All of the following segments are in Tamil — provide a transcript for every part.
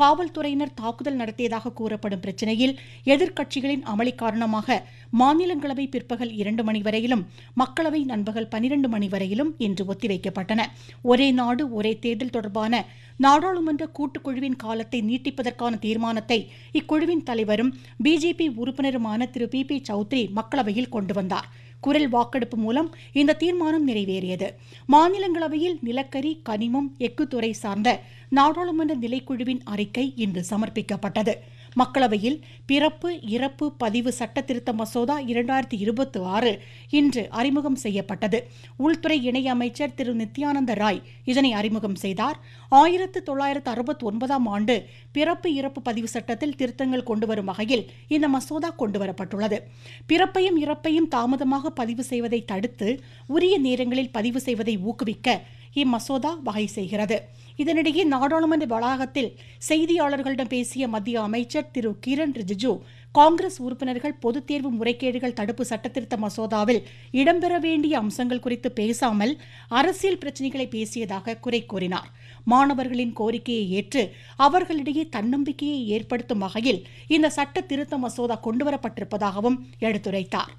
காவல்துறையினர் தாக்குதல் நடத்தியதாக கூறப்படும் பிரச்சினையில் எதிர்க்கட்சிகளின் அமளி காரணமாக மாநிலங்களவை பிற்பகல் இரண்டு மணி வரையிலும் மக்களவை நண்பகல் பனிரெண்டு மணி வரையிலும் இன்று ஒத்திவைக்கப்பட்டன ஒரே நாடு ஒரே தேர்தல் தொடர்பான நாடாளுமன்ற கூட்டுக்குழுவின் காலத்தை நீட்டிப்பதற்கான தீர்மானத்தை இக்குழுவின் தலைவரும் பிஜேபி உறுப்பினருமான திரு பி பி சௌத்ரி மக்களவையில் கொண்டு வந்தார் குரல் வாக்கெடுப்பு மூலம் இந்த தீர்மானம் நிறைவேறியது மாநிலங்களவையில் நிலக்கரி கனிமம் எஃகு துறை சார்ந்த நாடாளுமன்ற நிலைக்குழுவின் அறிக்கை இன்று சமர்ப்பிக்கப்பட்டது மக்களவையில் பிறப்பு இறப்பு பதிவு சட்ட திருத்த மசோதா இரண்டாயிரத்தி இருபத்தி ஆறு இன்று அறிமுகம் செய்யப்பட்டது உள்துறை இணையமைச்சர் திரு நித்யானந்த ராய் இதனை அறிமுகம் செய்தார் ஆயிரத்து தொள்ளாயிரத்து அறுபத்தி ஒன்பதாம் ஆண்டு பிறப்பு இறப்பு பதிவு சட்டத்தில் திருத்தங்கள் கொண்டுவரும் வகையில் இந்த மசோதா கொண்டுவரப்பட்டுள்ளது பிறப்பையும் இறப்பையும் தாமதமாக பதிவு செய்வதை தடுத்து உரிய நேரங்களில் பதிவு செய்வதை ஊக்குவிக்க இம்மசோதா வகை செய்கிறது இதனிடையே நாடாளுமன்ற வளாகத்தில் செய்தியாளர்களிடம் பேசிய மத்திய அமைச்சர் திரு கிரண் ரிஜிஜு காங்கிரஸ் உறுப்பினர்கள் பொதுத் தேர்வு முறைகேடுகள் தடுப்பு சட்டத்திருத்த மசோதாவில் இடம்பெற வேண்டிய அம்சங்கள் குறித்து பேசாமல் அரசியல் பிரச்சினைகளை பேசியதாக குறை கூறினார் மாணவர்களின் கோரிக்கையை ஏற்று அவர்களிடையே தன்னம்பிக்கையை ஏற்படுத்தும் வகையில் இந்த சட்ட திருத்த மசோதா கொண்டுவரப்பட்டிருப்பதாகவும் எடுத்துரைத்தார்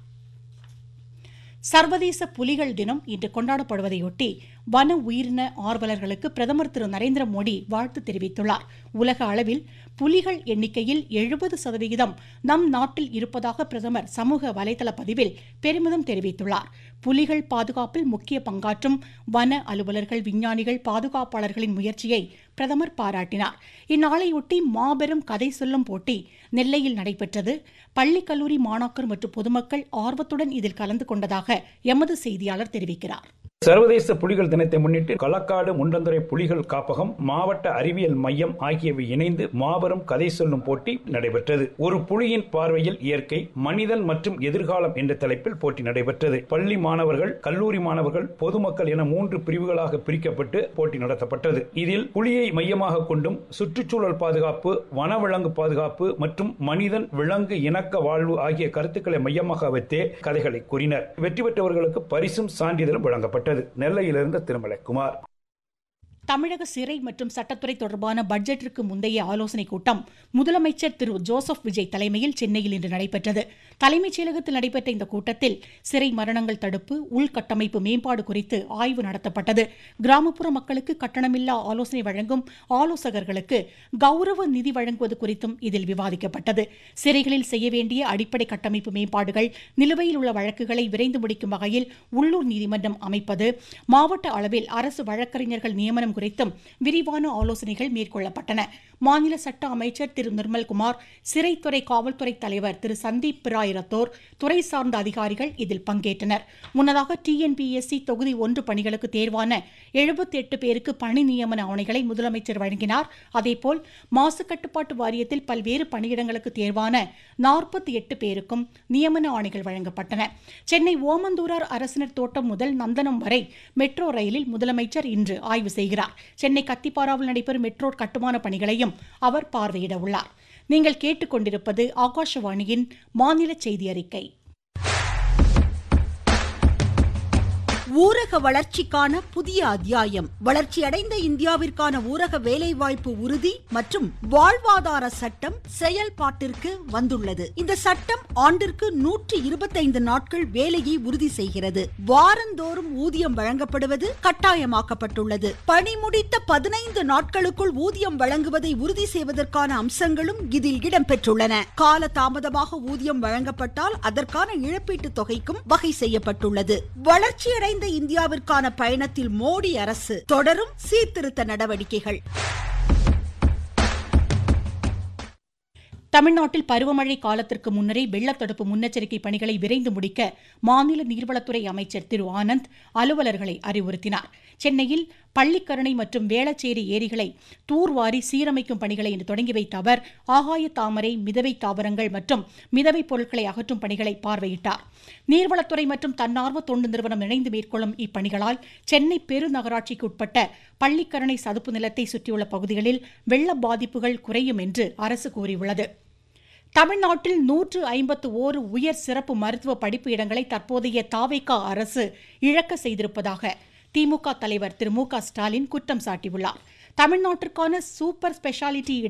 சர்வதேச புலிகள் தினம் இன்று கொண்டாடப்படுவதையொட்டி வன உயிரின ஆர்வலர்களுக்கு பிரதமர் திரு நரேந்திர மோடி வாழ்த்து தெரிவித்துள்ளார் உலக அளவில் புலிகள் எண்ணிக்கையில் எழுபது சதவிகிதம் நம் நாட்டில் இருப்பதாக பிரதமர் சமூக வலைதள பதிவில் பெருமிதம் தெரிவித்துள்ளார் புலிகள் பாதுகாப்பில் முக்கிய பங்காற்றும் வன அலுவலர்கள் விஞ்ஞானிகள் பாதுகாப்பாளர்களின் முயற்சியை பிரதமர் பாராட்டினார் இந்நாளையொட்டி மாபெரும் கதை சொல்லும் போட்டி நெல்லையில் நடைபெற்றது பள்ளி கல்லூரி மாணாக்கர் மற்றும் பொதுமக்கள் ஆர்வத்துடன் இதில் கலந்து கொண்டதாக எமது செய்தியாளர் தெரிவிக்கிறார் சர்வதேச புலிகள் தினத்தை முன்னிட்டு களக்காடு முண்டந்துறை புலிகள் காப்பகம் மாவட்ட அறிவியல் மையம் ஆகியவை இணைந்து மாபெரும் கதை சொல்லும் போட்டி நடைபெற்றது ஒரு புலியின் பார்வையில் இயற்கை மனிதன் மற்றும் எதிர்காலம் என்ற தலைப்பில் போட்டி நடைபெற்றது பள்ளி மாணவர்கள் கல்லூரி மாணவர்கள் பொதுமக்கள் என மூன்று பிரிவுகளாக பிரிக்கப்பட்டு போட்டி நடத்தப்பட்டது இதில் புலியை மையமாக கொண்டும் சுற்றுச்சூழல் பாதுகாப்பு வனவிலங்கு பாதுகாப்பு மற்றும் மனிதன் விலங்கு இணக்க வாழ்வு ஆகிய கருத்துக்களை மையமாக வைத்தே கதைகளை கூறினர் வெற்றி பெற்றவர்களுக்கு பரிசும் சான்றிதழும் வழங்கப்பட்டது நெல்லையிலிருந்து திருமலைக்குமார் தமிழக சிறை மற்றும் சட்டத்துறை தொடர்பான பட்ஜெட்டிற்கு முந்தைய ஆலோசனைக் கூட்டம் முதலமைச்சர் திரு ஜோசப் விஜய் தலைமையில் சென்னையில் இன்று நடைபெற்றது தலைமைச் செயலகத்தில் நடைபெற்ற இந்த கூட்டத்தில் சிறை மரணங்கள் தடுப்பு உள்கட்டமைப்பு மேம்பாடு குறித்து ஆய்வு நடத்தப்பட்டது கிராமப்புற மக்களுக்கு கட்டணமில்லா ஆலோசனை வழங்கும் ஆலோசகர்களுக்கு கௌரவ நிதி வழங்குவது குறித்தும் இதில் விவாதிக்கப்பட்டது சிறைகளில் செய்ய வேண்டிய அடிப்படை கட்டமைப்பு மேம்பாடுகள் நிலுவையில் உள்ள வழக்குகளை விரைந்து முடிக்கும் வகையில் உள்ளூர் நீதிமன்றம் அமைப்பது மாவட்ட அளவில் அரசு வழக்கறிஞர்கள் நியமனம் குறித்தும் விரிவான ஆலோசனைகள் மேற்கொள்ளப்பட்டன மாநில சட்ட அமைச்சர் திரு நிர்மல்குமார் சிறைத்துறை காவல்துறை தலைவர் திரு சந்தீப் ராய் ரத்தோர் துறை சார்ந்த அதிகாரிகள் இதில் பங்கேற்றனர் முன்னதாக டிஎன்பிஎஸ்சி தொகுதி ஒன்று பணிகளுக்கு தேர்வான எழுபத்தி எட்டு பேருக்கு பணி நியமன ஆணைகளை முதலமைச்சர் வழங்கினார் அதேபோல் மாசு கட்டுப்பாட்டு வாரியத்தில் பல்வேறு பணியிடங்களுக்கு தேர்வான நாற்பத்தி எட்டு பேருக்கும் நியமன ஆணைகள் வழங்கப்பட்டன சென்னை ஓமந்தூரார் அரசினர் தோட்டம் முதல் நந்தனம் வரை மெட்ரோ ரயிலில் முதலமைச்சர் இன்று ஆய்வு செய்கிறார் சென்னை கத்திப்பாராவில் நடைபெறும் மெட்ரோ கட்டுமான பணிகளையும் அவர் பார்வையிட உள்ளார் நீங்கள் கேட்டுக்கொண்டிருப்பது ஆகாஷவாணியின் மாநில செய்தி அறிக்கை ஊரக வளர்ச்சிக்கான புதிய அத்தியாயம் வளர்ச்சியடைந்த இந்தியாவிற்கான ஊரக வேலைவாய்ப்பு உறுதி மற்றும் வாழ்வாதார சட்டம் செயல்பாட்டிற்கு வந்துள்ளது இந்த சட்டம் ஆண்டிற்கு நூற்றி இருபத்தைந்து நாட்கள் வேலையை உறுதி செய்கிறது வாரந்தோறும் ஊதியம் வழங்கப்படுவது கட்டாயமாக்கப்பட்டுள்ளது பணி முடித்த பதினைந்து நாட்களுக்குள் ஊதியம் வழங்குவதை உறுதி செய்வதற்கான அம்சங்களும் இதில் இடம்பெற்றுள்ளன கால தாமதமாக ஊதியம் வழங்கப்பட்டால் அதற்கான இழப்பீட்டு தொகைக்கும் வகை செய்யப்பட்டுள்ளது வளர்ச்சியடைந்த இந்தியாவிற்கான பயணத்தில் மோடி அரசு தொடரும் சீர்திருத்த நடவடிக்கைகள் தமிழ்நாட்டில் பருவமழை காலத்திற்கு முன்னரே வெள்ளத்தடுப்பு முன்னெச்சரிக்கை பணிகளை விரைந்து முடிக்க மாநில நீர்வளத்துறை அமைச்சர் திரு ஆனந்த் அலுவலர்களை அறிவுறுத்தினார் சென்னையில் பள்ளிக்கரணை மற்றும் வேளச்சேரி ஏரிகளை தூர்வாரி சீரமைக்கும் பணிகளை இன்று தொடங்கி வைத்த அவர் ஆகாய தாமரை மிதவை தாவரங்கள் மற்றும் மிதவை பொருட்களை அகற்றும் பணிகளை பார்வையிட்டார் நீர்வளத்துறை மற்றும் தன்னார்வ தொண்டு நிறுவனம் இணைந்து மேற்கொள்ளும் இப்பணிகளால் சென்னை பெருநகராட்சிக்கு உட்பட்ட பள்ளிக்கரணை சதுப்பு நிலத்தை சுற்றியுள்ள பகுதிகளில் வெள்ள பாதிப்புகள் குறையும் என்று அரசு கூறியுள்ளது தமிழ்நாட்டில் நூற்று ஐம்பத்து ஓரு உயர் சிறப்பு மருத்துவ படிப்பு இடங்களை தற்போதைய தாவேகா அரசு இழக்க செய்திருப்பதாக திமுக தலைவர் திரு மு க ஸ்டாலின் குற்றம் சாட்டியுள்ளார் தமிழ்நாட்டிற்கான சூப்பர் ஸ்பெஷாலிட்டி